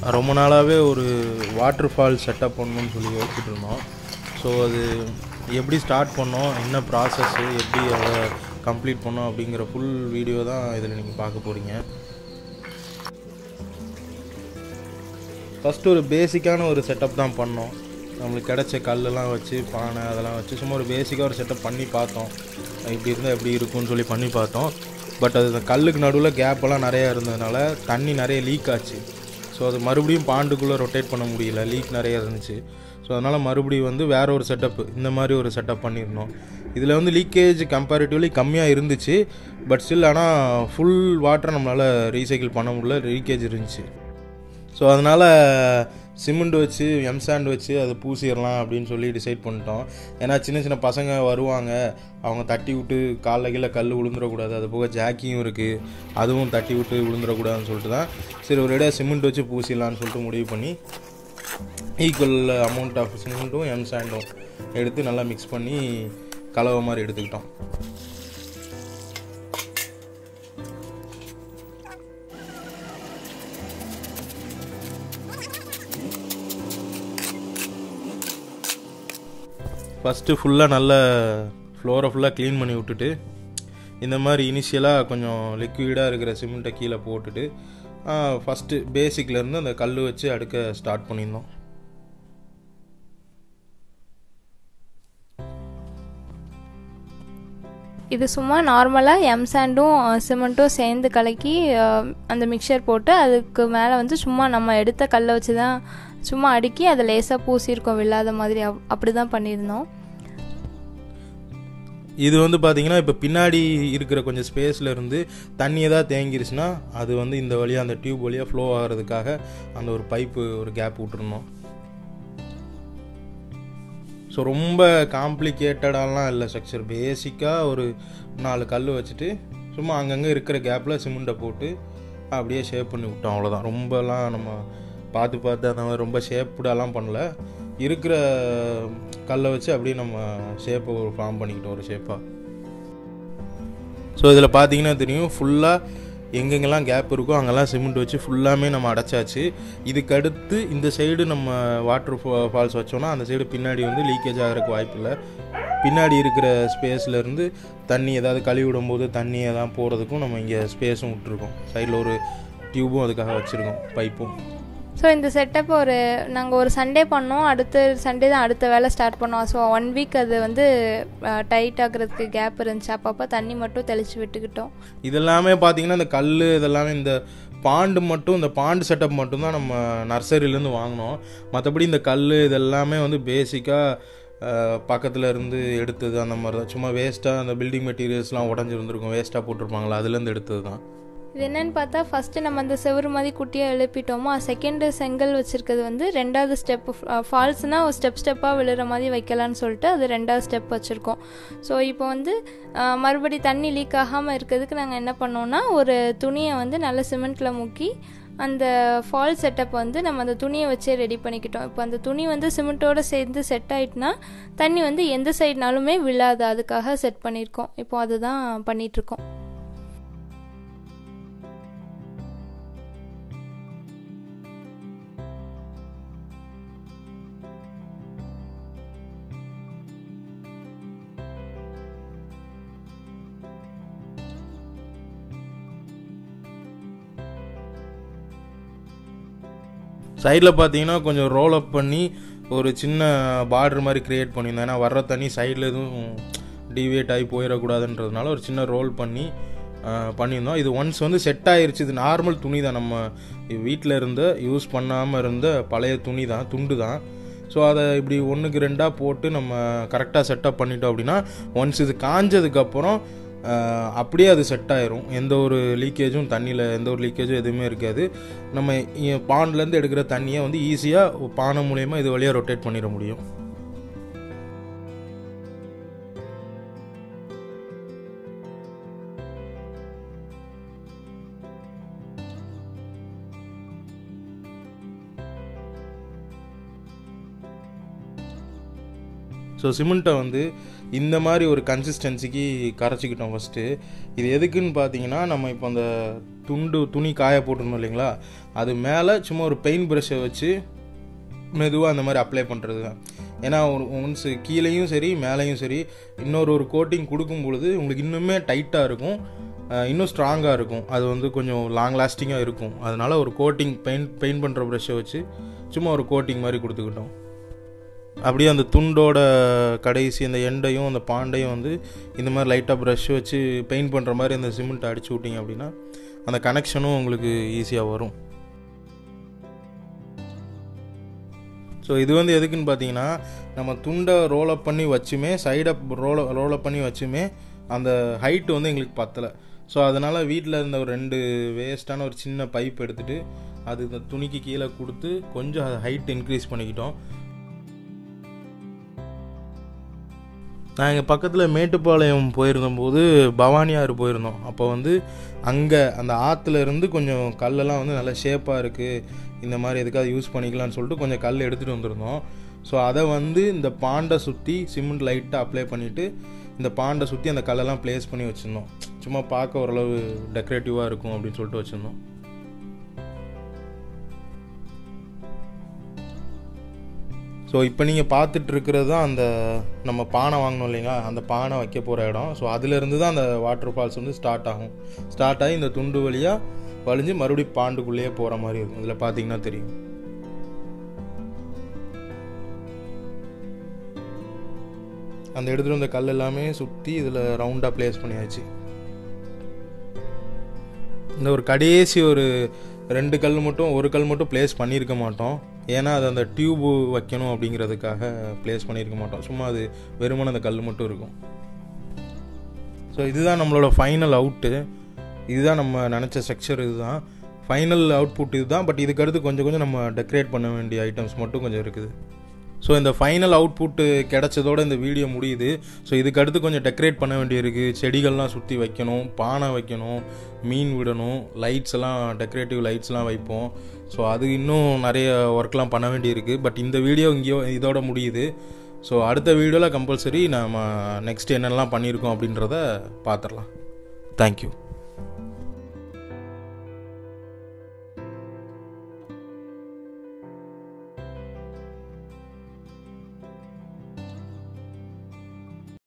ரொம்ப நாளாகவே ஒரு வாட்டர் ஃபால் செட்டப் பண்ணணும்னு சொல்லி யோசிச்சுட்டு இருந்தோம் ஸோ அது எப்படி ஸ்டார்ட் பண்ணோம் என்ன ப்ராசஸ்ஸு எப்படி அதை கம்ப்ளீட் பண்ணோம் அப்படிங்கிற ஃபுல் வீடியோ தான் இதில் நீங்கள் பார்க்க போகிறீங்க ஃபஸ்ட்டு ஒரு பேசிக்கான ஒரு செட்டப் தான் பண்ணோம் நம்மளுக்கு கிடைச்ச கல்லெல்லாம் வச்சு பானை அதெல்லாம் வச்சு சும்மா ஒரு பேசிக்காக ஒரு செட்டப் பண்ணி பார்த்தோம் இப்படி இருந்தால் எப்படி இருக்கும்னு சொல்லி பண்ணி பார்த்தோம் பட் அது அந்த கல்லுக்கு நடுவில் கேப்பெல்லாம் நிறையா இருந்ததுனால தண்ணி நிறைய லீக் ஆச்சு ஸோ அது மறுபடியும் பாண்டுக்குள்ளே ரொட்டேட் பண்ண முடியல லீக் நிறைய இருந்துச்சு ஸோ அதனால் மறுபடியும் வந்து வேற ஒரு செட்டப் இந்த மாதிரி ஒரு செட்டப் பண்ணியிருந்தோம் இதில் வந்து லீக்கேஜ் கம்பேரிட்டிவ்லி கம்மியாக இருந்துச்சு பட் ஸ்டில் ஆனால் ஃபுல் வாட்டரை நம்மளால் ரீசைக்கிள் பண்ண முடியல லீக்கேஜ் இருந்துச்சு ஸோ அதனால் சிமெண்ட் வச்சு எம்சாண்ட் வச்சு அதை பூசிடலாம் அப்படின்னு சொல்லி டிசைட் பண்ணிட்டோம் ஏன்னா சின்ன சின்ன பசங்க வருவாங்க அவங்க தட்டி விட்டு காலில் கீழே கல் விழுந்துடக்கூடாது அது போக ஜாக்கியும் இருக்குது அதுவும் தட்டி விட்டு விழுந்துடக்கூடாதுன்னு சொல்லிட்டு தான் சரி ஒரு இடையே சிமெண்ட் வச்சு பூசிடலான்னு சொல்லிட்டு முடிவு பண்ணி ஈக்குவல் அமௌண்ட் ஆஃப் சிமெண்ட்டும் எம்சாண்டும் எடுத்து நல்லா மிக்ஸ் பண்ணி கலவை மாதிரி எடுத்துக்கிட்டோம் ஃபஸ்ட்டு ஃபுல்லாக நல்ல ஃப்ளோரை ஃபுல்லாக க்ளீன் பண்ணி விட்டுட்டு இந்த மாதிரி இனிஷியலாக கொஞ்சம் லிக்விடாக இருக்கிற சிமெண்ட்டை கீழே போட்டுட்டு ஃபஸ்ட்டு பேசிக்லேருந்து அந்த கல் வச்சு அடுக்க ஸ்டார்ட் பண்ணியிருந்தோம் இது சும்மா நார்மலாக எம்சாண்டும் சிமெண்ட்டும் சேர்ந்து கலக்கி அஹ், அந்த மிக்சர் போட்டு அதுக்கு மேலே வந்து சும்மா நம்ம எடுத்த கல்லை வச்சு தான் சும்மா அடுக்கி அதை லேசாக பூசியிருக்கோம் விழாத மாதிரி அப் அப்படி தான் பண்ணியிருந்தோம் இது வந்து பார்த்தீங்கன்னா இப்போ பின்னாடி இருக்கிற கொஞ்சம் ஸ்பேஸில் இருந்து தண்ணி ஏதாவது தேங்கிருச்சுன்னா அது வந்து இந்த வழியாக அந்த டியூப் வழியாக ஃப்ளோ ஆகிறதுக்காக அந்த ஒரு பைப்பு ஒரு கேப் விட்டுருந்தோம் ஸோ ரொம்ப காம்ப்ளிகேட்டடாலாம் இல்லை ஸ்ட்ரக்சர் பேசிக்காக ஒரு நாலு கல் வச்சுட்டு சும்மா அங்கங்கே இருக்கிற கேப்பில் சிமெண்ட்டை போட்டு அப்படியே ஷேப் பண்ணி விட்டோம் அவ்வளோதான் ரொம்பலாம் நம்ம பார்த்து பார்த்து அந்த மாதிரி ரொம்ப ஷேப்டாலாம் பண்ணல இருக்கிற கல்லை வச்சு அப்படியே நம்ம ஷேப்பை ஒரு ஃபார்ம் பண்ணிக்கிட்டோம் ஒரு ஷேப்பாக ஸோ இதில் பார்த்தீங்கன்னா தெரியும் ஃபுல்லாக எங்கெங்கெல்லாம் கேப் இருக்கோ அங்கெல்லாம் சிமெண்ட் வச்சு ஃபுல்லாமே நம்ம அடைச்சாச்சு இதுக்கு அடுத்து இந்த சைடு நம்ம வாட்டர் ஃபால்ஸ் வச்சோம்னா அந்த சைடு பின்னாடி வந்து லீக்கேஜ் ஆகிறதுக்கு வாய்ப்பு இல்லை பின்னாடி இருக்கிற ஸ்பேஸில் இருந்து தண்ணி ஏதாவது கழுவி விடும்போது தண்ணி எதாவது போகிறதுக்கும் நம்ம இங்கே ஸ்பேஸும் விட்டுருக்கோம் சைடில் ஒரு டியூபும் அதுக்காக வச்சுருக்கோம் பைப்பும் ஸோ இந்த செட்டப் ஒரு நாங்கள் ஒரு சண்டே பண்ணோம் அடுத்த சண்டே தான் அடுத்த வேலை ஸ்டார்ட் பண்ணோம் ஸோ ஒன் வீக் அது வந்து டைட் ஆகுறதுக்கு கேப் இருந்துச்சு அப்பப்போ தண்ணி மட்டும் தெளித்து விட்டுக்கிட்டோம் இதெல்லாமே பார்த்தீங்கன்னா இந்த கல் இதெல்லாமே இந்த பாண்டு மட்டும் இந்த பாண்டு செட்டப் மட்டும்தான் நம்ம நர்சரியிலேருந்து வாங்கினோம் மற்றபடி இந்த கல் இதெல்லாமே வந்து பேசிக்காக பக்கத்தில் இருந்து எடுத்தது அந்த மாதிரி தான் சும்மா வேஸ்ட்டாக அந்த பில்டிங் மெட்டீரியல்ஸ்லாம் உடஞ்சிருந்துருக்கும் வேஸ்ட்டாக போட்டிருப்பாங்களா அதுலேருந்து எடுத்தது தான் இது என்னன்னு பார்த்தா ஃபஸ்ட்டு நம்ம அந்த செவுரு மாதிரி குட்டியாக எழுப்பிட்டோமோ செகண்டு செங்கல் வச்சுருக்கிறது வந்து ரெண்டாவது ஸ்டெப் ஃபால்ஸ்னால் ஒரு ஸ்டெப் ஸ்டெப்பாக விழுற மாதிரி வைக்கலான்னு சொல்லிட்டு அது ரெண்டாவது ஸ்டெப் வச்சுருக்கோம் ஸோ இப்போ வந்து அஹ், மறுபடி தண்ணி லீக் ஆகாமல் இருக்கிறதுக்கு நாங்கள் என்ன பண்ணோம்னா ஒரு துணியை வந்து நல்ல சிமெண்ட்டில் முக்கி அந்த ஃபால் செட்டப் வந்து நம்ம அந்த துணியை வச்சே ரெடி பண்ணிக்கிட்டோம் இப்போ அந்த துணி வந்து சிமெண்ட்டோட சேர்ந்து செட் ஆயிட்டுனா தண்ணி வந்து எந்த சைட்னாலுமே விழாது அதுக்காக செட் பண்ணியிருக்கோம் இப்போ அதுதான் பண்ணிகிட்ருக்கோம் சைடில் பார்த்தீங்கன்னா கொஞ்சம் ரோல் அப் பண்ணி ஒரு சின்ன பார்டர் மாதிரி கிரியேட் பண்ணியிருந்தேன் ஏன்னா வர்ற தண்ணி சைடில் எதுவும் டிவியேட் ஆகி போயிடக்கூடாதுன்றதுனால ஒரு சின்ன ரோல் பண்ணி ஆஹ், பண்ணியிருந்தோம் இது ஒன்ஸ் வந்து செட் ஆயிருச்சு இது நார்மல் துணி தான் நம்ம வீட்டில் இருந்த யூஸ் பண்ணாமல் இருந்த பழைய துணி தான் துண்டு தான் ஸோ அதை இப்படி ஒன்றுக்கு ரெண்டாக போட்டு நம்ம கரெக்டாக செட்டப் பண்ணிட்டோம் அப்படின்னா ஒன்ஸ் இது காஞ்சதுக்கப்புறம் ஆஹ், அப்படியே அது செட் ஆயிரும் எந்த ஒரு லீக்கேஜும் தண்ணியில் எந்த ஒரு லீக்கேஜும் எதுவுமே இருக்காது நம்ம இ- பாண்ட்லேருந்து எடுக்கிற தண்ணியை வந்து ஈஸியாக பானை மூலயமா இது வழியாக ரொட்டேட் பண்ணிட முடியும் ஸோ சிமெண்ட்டை வந்து இந்த மாதிரி ஒரு கன்சிஸ்டன்சிக்கு கரைச்சிக்கிட்டோம் ஃபஸ்ட்டு இது எதுக்குன்னு பார்த்தீங்கன்னா நம்ம இப்போ அந்த துண்டு துணி காய போட்டிருந்தோம் இல்லைங்களா அது மேலே சும்மா ஒரு பெயிண்ட் ப்ரஷ்ஷை வச்சு மெதுவாக அந்த மாதிரி அப்ளை பண்ணுறது தான் ஏன்னா ஒரு ஒன்ஸ் கீழேயும் சரி மேலேயும் சரி இன்னொரு ஒரு கோட்டிங் கொடுக்கும் பொழுது உங்களுக்கு இன்னுமே டைட்டாக இருக்கும் அஹ் இன்னும் ஸ்ட்ராங்காக இருக்கும் அது வந்து கொஞ்சம் லாங் லாஸ்டிங்காக இருக்கும் அதனால் ஒரு கோட்டிங் பெயிண்ட் பெயிண்ட் பண்ணுற ப்ரஷ்ஷை வச்சு சும்மா ஒரு கோட்டிங் மாதிரி கொடுத்துக்கிட்டோம் அப்படியே அந்த துண்டோட கடைசி அந்த எண்டையும் அந்த பாண்டையும் வந்து இந்த மாதிரி லைட்டாக ப்ரஷ் வச்சு பெயிண்ட் பண்ணுற மாதிரி அந்த சிமெண்ட்டை அடிச்சு விட்டிங்க அப்படின்னா அந்த கனெக்ஷனும் உங்களுக்கு ஈஸியாக வரும் ஸோ இது வந்து எதுக்குன்னு பார்த்தீங்கன்னா நம்ம துண்டை ரோலப் பண்ணி வச்சுமே சைடை ரோல ரோலப் பண்ணி வச்சுமே அந்த ஹைட் வந்து எங்களுக்கு பத்தலை ஸோ அதனால் வீட்டில் இருந்த ஒரு ரெண்டு வேஸ்ட்டான ஒரு சின்ன பைப் எடுத்துகிட்டு அது இந்த துணிக்கு கீழே கொடுத்து கொஞ்சம் அதை ஹைட் இன்க்ரீஸ் பண்ணிக்கிட்டோம் நான் எங்கள் பக்கத்தில் மேட்டுப்பாளையம் போயிருந்தபோது பவானி ஆறு போயிருந்தோம் அப்போ வந்து அங்கே அந்த ஆற்றுல இருந்து கொஞ்சம் கல்லெல்லாம் வந்து நல்லா ஷேப்பாக இருக்குது இந்த மாதிரி எதுக்காவது யூஸ் பண்ணிக்கலாம்னு சொல்லிட்டு கொஞ்சம் கல் எடுத்துகிட்டு வந்திருந்தோம் ஸோ அதை வந்து இந்த பாண்டை சுற்றி சிமெண்ட் லைட்டாக அப்ளை பண்ணிவிட்டு இந்த பாண்டை சுற்றி அந்த கல்லெல்லாம் ப்ளேஸ் பண்ணி வச்சுருந்தோம் சும்மா பார்க்க ஓரளவு டெக்கரேட்டிவாக இருக்கும் அப்படின்னு சொல்லிட்டு வச்சுருந்தோம் ஸோ இப்போ நீங்கள் பார்த்துட்டு இருக்கிறது தான் அந்த நம்ம பானை வாங்கினோம் இல்லைங்களா அந்த பானை வைக்க போகிற இடம் ஸோ அதுலேருந்து தான் அந்த வாட்டர் ஃபால்ஸ் வந்து ஸ்டார்ட் ஆகும் ஸ்டார்ட் ஆகி இந்த துண்டு வழியாக வலிஞ்சு மறுபடியும் பாண்டுக்குள்ளேயே போகிற மாதிரி இருக்கும் இதில் பார்த்தீங்கன்னா தெரியும் அந்த எடுத்துகிட்டு வந்த கல் எல்லாமே சுற்றி இதில் ரவுண்டாக ப்ளேஸ் பண்ணியாச்சு இந்த ஒரு கடைசி ஒரு ரெண்டு கல் மட்டும் ஒரு கல் மட்டும் ப்ளேஸ் பண்ணியிருக்க மாட்டோம் ஏன்னா அது அந்த டியூபு வைக்கணும் அப்படிங்கிறதுக்காக ப்ளேஸ் பண்ணியிருக்க மாட்டோம் சும்மா அது வெறுமனே அந்த கல் மட்டும் இருக்கும் ஸோ இதுதான் நம்மளோட ஃபைனல் அவுட்டு இதுதான் நம்ம நினச்ச ஸ்ட்ரக்சர் இதுதான் ஃபைனல் அவுட்புட் இதுதான் பட் இதுக்கு அடுத்து கொஞ்சம் கொஞ்சம் நம்ம டெக்கரேட் பண்ண வேண்டிய ஐட்டம்ஸ் மட்டும் கொஞ்சம் இருக்குது ஸோ இந்த ஃபைனல் அவுட்புட்டு கிடைச்சதோட இந்த வீடியோ முடியுது ஸோ இதுக்கு அடுத்து கொஞ்சம் டெக்கரேட் பண்ண வேண்டியிருக்கு செடிகள்லாம் சுற்றி வைக்கணும் பானை வைக்கணும் மீன் விடணும் லைட்ஸ் எல்லாம் டெக்கரேட்டிவ் லைட்ஸ்லாம் வைப்போம் ஸோ அது இன்னும் நிறைய ஒர்க்லாம் பண்ண வேண்டியிருக்கு பட் இந்த வீடியோ இங்கேயோ இதோட முடியுது ஸோ அடுத்த வீடியோவில் கம்பல்சரி நம்ம நெக்ஸ்ட் என்னென்னலாம் பண்ணியிருக்கோம் அப்படின்றத பார்த்துடலாம் தேங்க்யூ